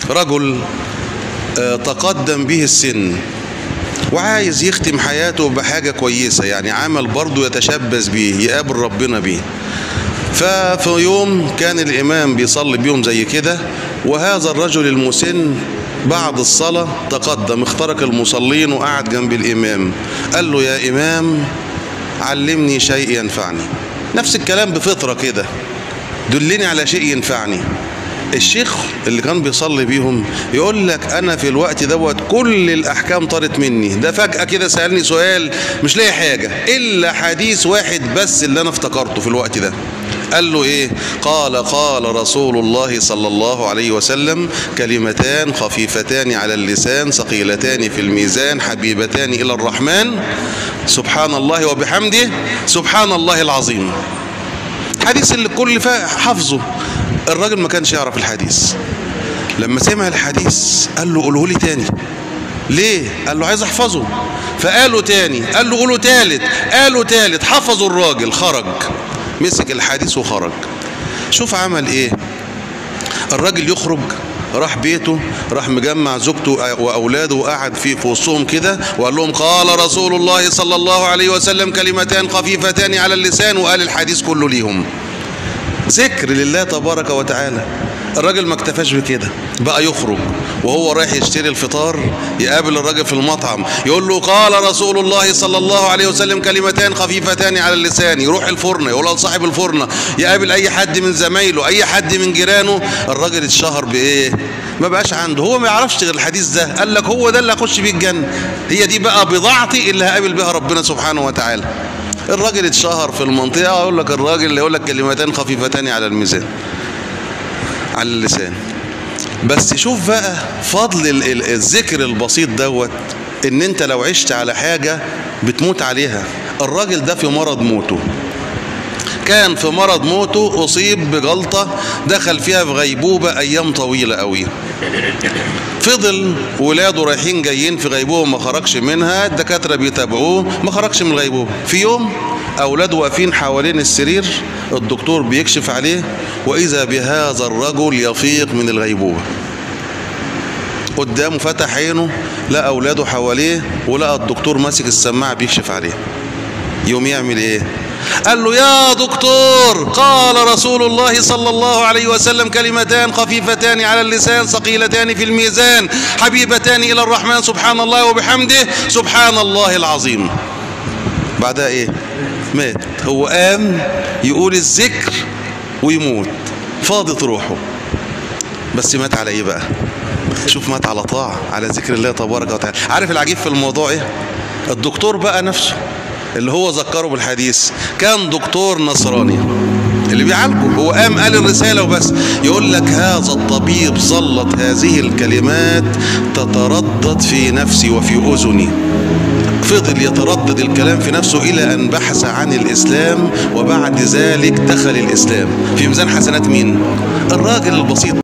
رجل آه، تقدم به السن وعايز يختم حياته بحاجة كويسة يعني عمل برضه يتشبث بيه يقابل ربنا بيه ففي يوم كان الإمام بيصلي بيهم زي كده وهذا الرجل المسن بعد الصلاة تقدم اخترق المصلين وقعد جنب الإمام قال له يا إمام علمني شيء ينفعني نفس الكلام بفطرة كده دلني على شيء ينفعني الشيخ اللي كان بيصلي بيهم يقول لك انا في الوقت دوت كل الاحكام طارت مني ده فجاه كده سالني سؤال مش لاقي حاجه الا حديث واحد بس اللي انا افتكرته في الوقت ده قال له ايه قال قال رسول الله صلى الله عليه وسلم كلمتان خفيفتان على اللسان ثقيلتان في الميزان حبيبتان الى الرحمن سبحان الله وبحمده سبحان الله العظيم حديث اللي الكل فا- حافظه الراجل ما كانش يعرف الحديث لما سمع الحديث قال له قوله لي تاني ليه قال له عايز احفظه فقاله تاني قال له قوله تالت قاله تالت حفظه الراجل خرج مسك الحديث وخرج شوف عمل ايه الراجل يخرج راح بيته راح مجمع زوجته واولاده وقعد في في وسطهم كده وقال لهم قال رسول الله صلى الله عليه وسلم كلمتان خفيفتان على اللسان وقال الحديث كله ليهم ذكر لله تبارك وتعالى الراجل ما اكتفاش بكده بقى يخرج وهو رايح يشتري الفطار يقابل الراجل في المطعم يقول له قال رسول الله صلى الله عليه وسلم كلمتان خفيفتان على اللسان يروح الفرن يقول لصاحب الفرن يقابل اي حد من زمايله اي حد من جيرانه الراجل اتشهر بايه ما بقاش عنده هو ما يعرفش غير الحديث ده قال لك هو ده اللي هخش بيه الجنه هي دي بقى بضاعتي اللي هقابل بها ربنا سبحانه وتعالى الراجل اتشهر في المنطقة يقول لك الراجل اللي يقول لك كلمتان خفيفتان على الميزان على اللسان بس شوف بقى فضل ال- ال- الذكر البسيط دوت ان انت لو عشت على حاجة بتموت عليها الراجل ده في مرض موته كان في مرض موته أصيب بجلطة دخل فيها في غيبوبة أيام طويلة قوي فضل ولاده رايحين جايين في غيبوبة ما خرجش منها الدكاترة بيتابعوه ما خرجش من الغيبوبة في يوم أولاده واقفين حوالين السرير الدكتور بيكشف عليه وإذا بهذا الرجل يفيق من الغيبوبة قدامه فتح عينه لقى أولاده حواليه ولقى الدكتور ماسك السماعة بيكشف عليه يوم يعمل ايه قال له يا دكتور قال رسول الله صلى الله عليه وسلم كلمتان خفيفتان على اللسان ثقيلتان في الميزان حبيبتان الى الرحمن سبحان الله وبحمده سبحان الله العظيم بعدها ايه مات هو قام يقول الذكر ويموت فاضت روحه بس مات على ايه بقى شوف مات على طاعة على ذكر الله تبارك وتعالى عارف العجيب في الموضوع ايه الدكتور بقى نفسه اللي هو ذكره بالحديث كان دكتور نصراني اللي بيعالجه هو قام قال الرسالة وبس يقول لك هذا الطبيب ظلت هذه الكلمات تتردد في نفسي وفي أذني فضل يتردد الكلام في نفسه إلى أن بحث عن الإسلام وبعد ذلك دخل الإسلام في ميزان حسنات مين؟ الراجل البسيط